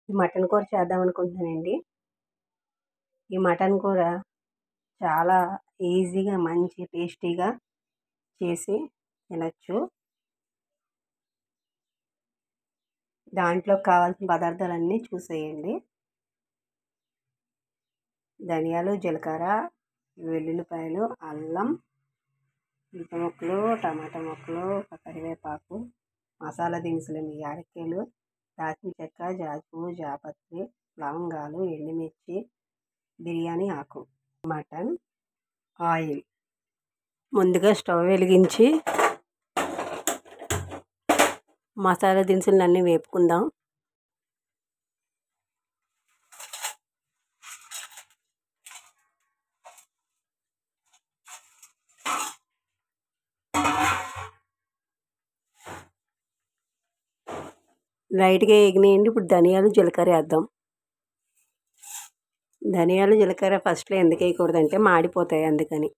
ఈ మటన్ కూర చేద్దాం అనుకుంటున్నానండి ఈ మటన్ కూర చాలా ఈజీగా మంచి టేస్టీగా చేసి తినచ్చు దాంట్లో కావాల్సిన పదార్థాలన్నీ చూసేయండి ధనియాలు జీలకర్ర వెల్లుల్లిపాయలు అల్లం ఉల్లిప ముక్కలు టమాటా ముక్కలు కరివేపాకు మసాలా దినుసులు యాలక్కాయలు దాల్చిన చెక్క జాజిపువ్వు జాపత్రి లవంగాలు ఎండుమిర్చి బిర్యానీ ఆకు మటన్ ఆయిల్ ముందుగా స్టవ్ వెలిగించి మసాలా దినుసులన్నీ వేపుకుందాం లైట్గా ఎగినాయండి ఇప్పుడు ధనియాలు జీలకర్ర వేద్దాం ధనియాలు జీలకర్ర ఫస్ట్లో ఎందుకు వేయకూడదంటే మాడిపోతాయి అందుకని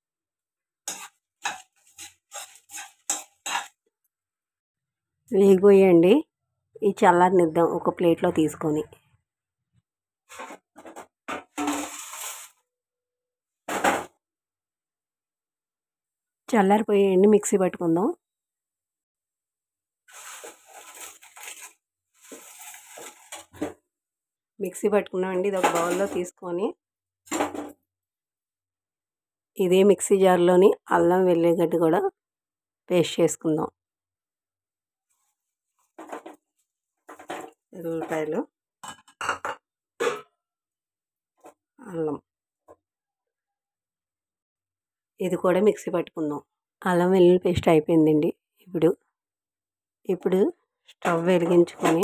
వేగిపోయండి ఈ చల్లారనిద్దాం ఒక ప్లేట్లో తీసుకొని చల్లారిపోయండి మిక్సీ పట్టుకుందాం మిక్సీ పట్టుకున్నామండి ఇది ఒక బౌల్లో తీసుకొని ఇదే మిక్సీ జార్లోని అల్లం వెల్లిగడ్డ కూడా పేస్ట్ చేసుకుందాం ఉల్లిపాయలు అల్లం ఇది కూడా మిక్సీ పట్టుకుందాం అల్లం వెల్లుల్లి పేస్ట్ అయిపోయిందండి ఇప్పుడు ఇప్పుడు స్టవ్ వెలిగించుకొని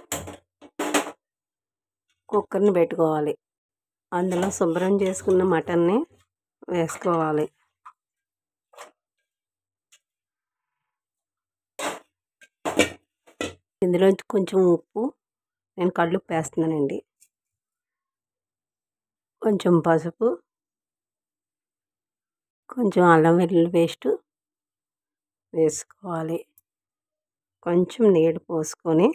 కుక్కర్ని పెట్టుకోవాలి అందులో శుభ్రం చేసుకున్న మటన్ని వేసుకోవాలి ఇందులో కొంచెం ఉప్పు నేను కళ్ళుప్పు వేస్తున్నానండి కొంచెం పసుపు కొంచెం అల్లం వెల్లుల్లి పేస్ట్ వేసుకోవాలి కొంచెం నీళ్ళు పోసుకొని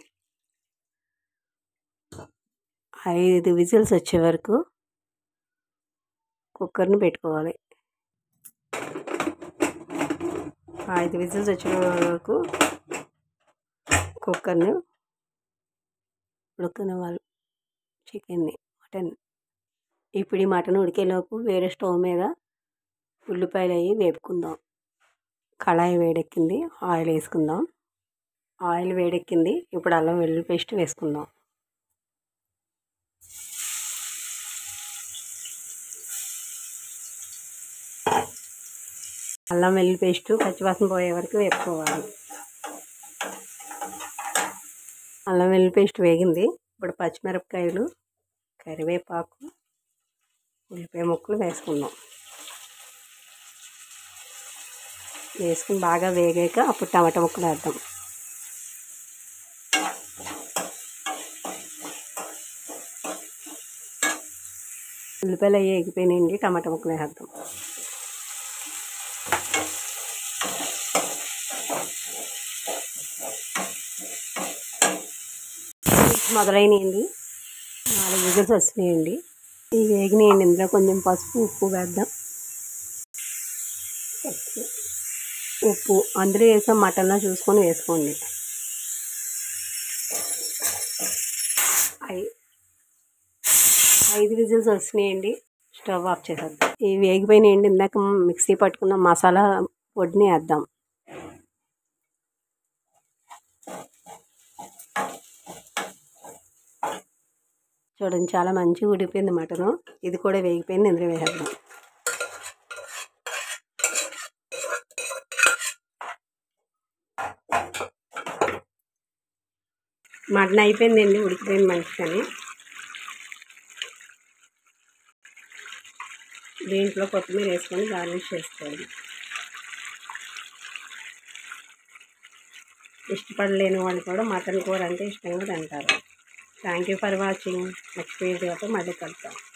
ఐదు విజిల్స్ వచ్చే వరకు కుక్కర్ని పెట్టుకోవాలి ఐదు విజిల్స్ వచ్చే వరకు కుక్కర్ని ఉడకనివ్వాలి చికెన్ని మటన్ ఇప్పుడు ఈ మటన్ ఉడికేలోపు వేరే స్టవ్ మీద ఉల్లిపాయలు అవి వేపుకుందాం కళాయి వేడెక్కింది ఆయిల్ వేసుకుందాం ఆయిల్ వేడెక్కింది ఇప్పుడు అల్లం వెల్లుల్లి పేస్ట్ వేసుకుందాం అల్లం వెల్లుల్లి పేస్ట్ పచ్చివాసన పోయే వరకు వేపుకోవాలి అల్లం వెల్లుల్లి పేస్ట్ వేగింది ఇప్పుడు పచ్చిమిరపకాయలు కరివేపాకు ఉల్లిపాయ ముక్కలు వేసుకుందాం వేసుకుని బాగా వేగాక అప్పుడు టమాటా ముక్కలు వేద్దాం ఉల్లిపాయలు అవి ఎగిపోయినాయండి టమాటా ముక్కలు వేద్దాం మొదలైనయండి నాలుగు విజిల్స్ వచ్చినాయండి ఇవి వేగినాయండి ఇందులో కొంచెం పసుపు ఉప్పు వేద్దాం ఉప్పు అందులో వేసాం మటన్లో చూసుకొని వేసుకోండి ఐ ఐదు విజిల్స్ వచ్చినాయండి స్టవ్ ఆఫ్ చేసేద్దాం ఇవి వేగిపోయినాయండి ఇందాక మిక్సీ పట్టుకున్న మసాలా పొడిని వేద్దాం చూడండి చాలా మంచిగా ఉడిపోయింది మటను ఇది కూడా వేగిపోయింది ఇందులో వేసేద్దాం మటన్ అయిపోయిందండి ఉడికిపోయింది మంచిగాని దీంట్లో కొత్తిమీర వేసుకొని గార్నిష్ చేసుకోవాలి ఇష్టపడలేని వాళ్ళు కూడా మటన్ కూర అంటే ఇష్టంగా తింటారు thank you for watching next వీడియోతో మళ్ళీ కలుద్దాం